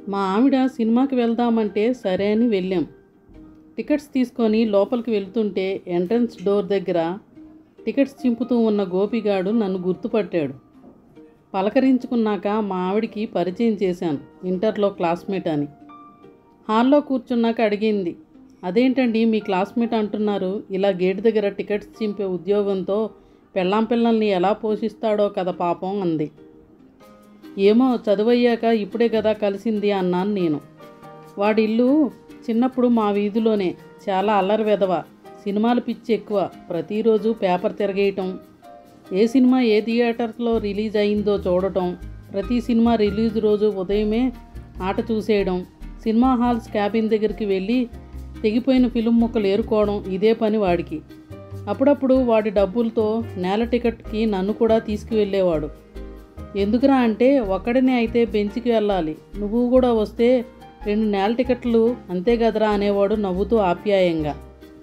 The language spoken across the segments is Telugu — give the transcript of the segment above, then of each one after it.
మా ఆవిడ సినిమాకి వెళ్దామంటే సరే అని వెళ్ళాం టికెట్స్ తీసుకొని లోపలికి వెళ్తుంటే ఎంట్రన్స్ డోర్ దగ్గర టికెట్స్ చింపుతూ ఉన్న గోపిగాడు నన్ను గుర్తుపట్టాడు పలకరించుకున్నాక మా ఆవిడికి పరిచయం చేశాను ఇంటర్లో క్లాస్మేట్ అని హాల్లో కూర్చున్నాక అడిగింది అదేంటండి మీ క్లాస్మేట్ అంటున్నారు ఇలా గేట్ దగ్గర టికెట్స్ చింపే ఉద్యోగంతో పెళ్ళాం పిల్లల్ని ఎలా పోషిస్తాడో కదా పాపం అంది ఏమో చదువయ్యాక ఇప్పుడే కదా కలిసింది అన్నాను నేను వాడి ఇల్లు చిన్నప్పుడు మా వీధిలోనే చాలా అల్లరి వెదవ సినిమాలు పిచ్చి ఎక్కువ ప్రతిరోజు పేపర్ తిరగేయటం ఏ సినిమా ఏ థియేటర్లో రిలీజ్ అయిందో చూడటం ప్రతి సినిమా రిలీజ్ రోజు ఉదయమే ఆట చూసేయడం సినిమా హాల్స్ క్యాబిన్ దగ్గరికి వెళ్ళి తెగిపోయిన ఫిలిం ముక్కలు ఏరుకోవడం ఇదే పని వాడికి అప్పుడప్పుడు వాడి డబ్బులతో నేల టికెట్కి నన్ను కూడా తీసుకువెళ్ళేవాడు ఎందుకురా అంటే ఒక్కడినే అయితే బెంచ్కి వెళ్ళాలి నువ్వు కూడా వస్తే రెండు నేల టికెట్లు అంతే కదరా అనేవాడు నవ్వుతూ ఆప్యాయంగా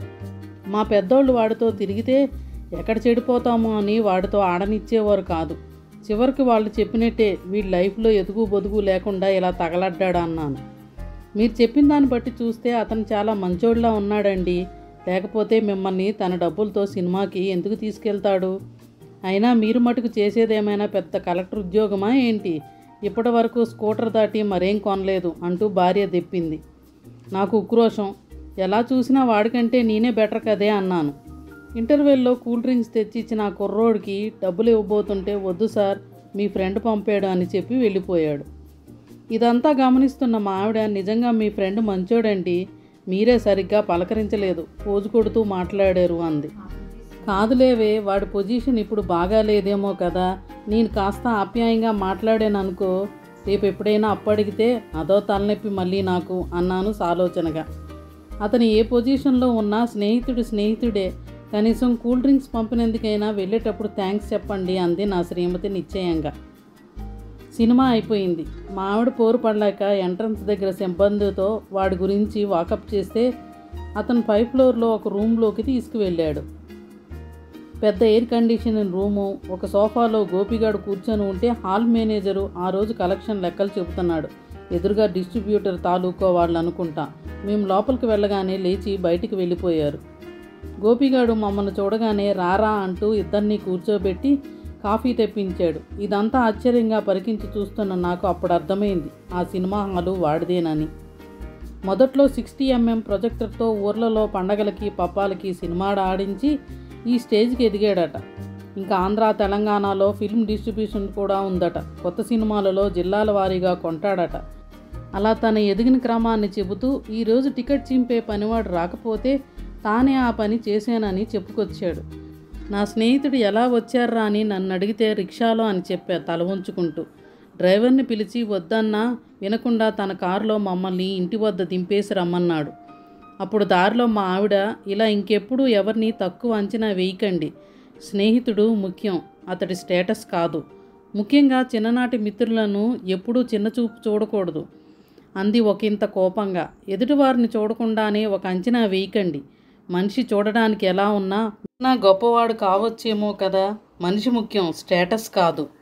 మా పెద్దోళ్ళు వాడితో తిరిగితే ఎక్కడ చెడిపోతామో అని వాడితో ఆడనిచ్చేవారు కాదు చివరికి వాళ్ళు చెప్పినట్టే వీడి లైఫ్లో ఎదుగు బొదుగు లేకుండా ఇలా తగలడ్డాడు అన్నాను మీరు చెప్పిన దాన్ని బట్టి చూస్తే అతను చాలా మంచోడిలా ఉన్నాడండి లేకపోతే మిమ్మల్ని తన డబ్బులతో సినిమాకి ఎందుకు తీసుకెళ్తాడు అయినా మీరు మటుకు చేసేదేమైనా పెద్ద కలెక్టర్ ఉద్యోగమా ఏంటి ఇప్పటి వరకు స్కూటర్ దాటి మరేం కొనలేదు అంటూ భార్య దెప్పింది నాకు ఉక్రోషం ఎలా చూసినా వాడికంటే నేనే బెటర్ కదే అన్నాను ఇంటర్వెల్లో కూల్ డ్రింక్స్ తెచ్చి ఇచ్చిన ఆ కుర్రోడికి డబ్బులు ఇవ్వబోతుంటే వద్దు సార్ మీ ఫ్రెండ్ పంపాడు అని చెప్పి వెళ్ళిపోయాడు ఇదంతా గమనిస్తున్న మా ఆవిడ నిజంగా మీ ఫ్రెండ్ మంచోడండి మీరే సరిగ్గా పలకరించలేదు పోజు కొడుతూ మాట్లాడారు అంది కాదులేవే వాడి పొజిషన్ ఇప్పుడు బాగాలేదేమో కదా నేను కాస్త ఆప్యాయంగా మాట్లాడాననుకో రేపు ఎప్పుడైనా అప్పడిగితే అదో తలనొప్పి మళ్ళీ నాకు అన్నాను సాలోచనగా అతను ఏ పొజిషన్లో ఉన్నా స్నేహితుడు స్నేహితుడే కనీసం కూల్ డ్రింక్స్ పంపినందుకైనా వెళ్ళేటప్పుడు థ్యాంక్స్ చెప్పండి అంది నా శ్రీమతి నిశ్చయంగా సినిమా అయిపోయింది మా ఆవిడ పోరు పడలేక ఎంట్రన్స్ దగ్గర సిబ్బందితో వాడి గురించి వాకప్ చేస్తే అతను పై ఫ్లోర్లో ఒక రూమ్లోకి తీసుకువెళ్ళాడు పెద్ద ఎయిర్ కండిషన్ రూము ఒక సోఫాలో గోపిగాడు కూర్చొని ఉంటే హాల్ మేనేజరు ఆ రోజు కలెక్షన్ లెక్కలు చెబుతున్నాడు ఎదురుగా డిస్ట్రిబ్యూటర్ తాలూకో వాళ్ళు అనుకుంటా మేము లోపలికి వెళ్ళగానే లేచి బయటికి వెళ్ళిపోయారు గోపిగాడు మమ్మల్ని చూడగానే రారా అంటూ ఇద్దరిని కూర్చోబెట్టి కాఫీ తెప్పించాడు ఇదంతా ఆశ్చర్యంగా పరికించి చూస్తున్న నాకు అప్పుడు అర్థమైంది ఆ సినిమా హాలు వాడిదేనని మొదట్లో సిక్స్టీ ఎంఎం ప్రొజెక్టర్తో ఊర్లలో పండగలకి పప్పాలకి సినిమా ఆడించి ఈ స్టేజ్కి ఎదిగాడట ఇంకా ఆంధ్ర తెలంగాణలో ఫిల్మ్ డిస్ట్రిబ్యూషన్ కూడా ఉందట కొత్త సినిమాలలో జిల్లాల వారీగా కొంటాడట అలా తన ఎదిగిన క్రమాన్ని చెబుతూ ఈరోజు టికెట్ చింపే పనివాడు రాకపోతే తానే ఆ పని చేశానని చెప్పుకొచ్చాడు నా స్నేహితుడు ఎలా వచ్చారా అని నన్ను అడిగితే రిక్షాలో అని చెప్పా తల ఉంచుకుంటూ డ్రైవర్ని పిలిచి వద్దన్నా వినకుండా తన కారులో మమ్మల్ని ఇంటి వద్ద దింపేసి రమ్మన్నాడు అప్పుడు దారిలో మా ఆవిడ ఇలా ఇంకెప్పుడు ఎవరిని తక్కువ అంచనా వేయకండి స్నేహితుడు ముఖ్యం అతడి స్టేటస్ కాదు ముఖ్యంగా చిన్ననాటి మిత్రులను ఎప్పుడూ చిన్నచూపు చూడకూడదు అంది ఒకంత కోపంగా ఎదుటివారిని చూడకుండానే ఒక అంచనా వేయకండి మనిషి చూడడానికి ఎలా ఉన్నా నా గొప్పవాడు కావచ్చేమో కదా మనిషి ముఖ్యం స్టేటస్ కాదు